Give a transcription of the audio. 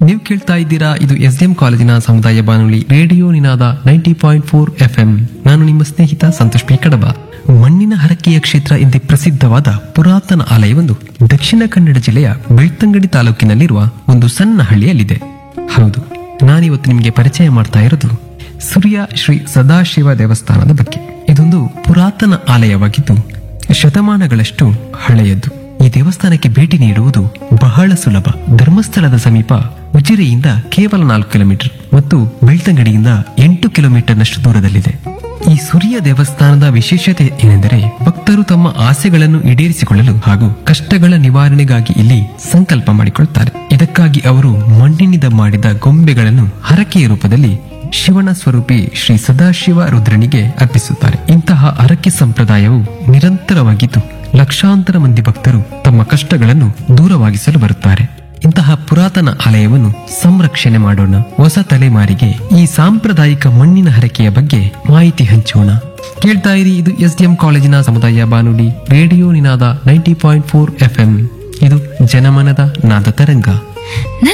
ನೀವು ಕೇಳ್ತಾ ಇದ್ದೀರಾ ಇದು ಎಸ್ ಡಿ ಎಂ ಕಾಲೇಜಿನ ಸಮುದಾಯ ಬಾನುಲಿ radio Ninada ninety point four F ನಾನು ನಿಮ್ಮ ಸ್ನೇಹಿತ ಸಂತೋಷ್ ಪಿ ಕಡಬ ಮಣ್ಣಿನ ಹರಕೆಯ ಕ್ಷೇತ್ರ ಎಂದೇ ಪ್ರಸಿದ್ಧವಾದ ಪುರಾತನ ಆಲಯವೊಂದು ದಕ್ಷಿಣ ಕನ್ನಡ ಜಿಲ್ಲೆಯ ಬೆಳ್ತಂಗಡಿ ತಾಲೂಕಿನಲ್ಲಿರುವ ಒಂದು ಸಣ್ಣ ಹಳ್ಳಿಯಲ್ಲಿದೆ ಹೌದು ನಾನಿವತ್ತು ನಿಮಗೆ ಪರಿಚಯ ಮಾಡ್ತಾ ಇರೋದು ಸೂರ್ಯ ಶ್ರೀ ಸದಾಶಿವ ದೇವಸ್ಥಾನದ ಬಗ್ಗೆ ಇದೊಂದು ಪುರಾತನ ಆಲಯವಾಗಿದ್ದು ಶತಮಾನಗಳಷ್ಟು ಹಳೆಯದ್ದು ಈ ದೇವಸ್ಥಾನಕ್ಕೆ ಭೇಟಿ ನೀಡುವುದು ಬಹಳ ಸುಲಭ ಧರ್ಮಸ್ಥಳದ ಸಮೀಪ ಉಜಿರೆಯಿಂದ ಕೇವಲ ನಾಲ್ಕು ಕಿಲೋಮೀಟರ್ ಮತ್ತು ಬೆಳ್ತಂಗಡಿಯಿಂದ ಎಂಟು ಕಿಲೋಮೀಟರ್ನಷ್ಟು ದೂರದಲ್ಲಿದೆ ಈ ಸೂರ್ಯ ದೇವಸ್ಥಾನದ ವಿಶೇಷತೆ ಏನೆಂದರೆ ಭಕ್ತರು ತಮ್ಮ ಆಸೆಗಳನ್ನು ಈಡೇರಿಸಿಕೊಳ್ಳಲು ಹಾಗೂ ಕಷ್ಟಗಳ ನಿವಾರಣೆಗಾಗಿ ಇಲ್ಲಿ ಸಂಕಲ್ಪ ಮಾಡಿಕೊಳ್ಳುತ್ತಾರೆ ಇದಕ್ಕಾಗಿ ಅವರು ಮಣ್ಣಿನಿಂದ ಮಾಡಿದ ಗೊಂಬೆಗಳನ್ನು ಹರಕೆಯ ರೂಪದಲ್ಲಿ ಶಿವನ ಸ್ವರೂಪಿ ಶ್ರೀ ಸದಾಶಿವ ರುದ್ರನಿಗೆ ಅರ್ಪಿಸುತ್ತಾರೆ ಇಂತಹ ಹರಕೆ ಸಂಪ್ರದಾಯವು ನಿರಂತರವಾಗಿದ್ದು ಲಕ್ಷಾಂತರ ಮಂದಿ ಭಕ್ತರು ತಮ್ಮ ಕಷ್ಟಗಳನ್ನು ದೂರವಾಗಿಸಲು ಬರುತ್ತಾರೆ ಇಂತಹ ಪುರಾತನ ಆಲಯವನ್ನು ಸಂರಕ್ಷಣೆ ಮಾಡೋಣ ಹೊಸ ತಲೆಮಾರಿಗೆ ಈ ಸಾಂಪ್ರದಾಯಿಕ ಮಣ್ಣಿನ ಹರಕೆಯ ಬಗ್ಗೆ ಮಾಹಿತಿ ಹಂಚೋಣ ಕೇಳ್ತಾ ಇರಿ ಇದು ಎಸ್ ಡಿ ಎಂ ಕಾಲೇಜಿನ ಸಮುದಾಯ ಬಾನುಲಿ radio Ninada ninety point four F ಇದು ಜನಮನದ ನಾದ ತರಂಗ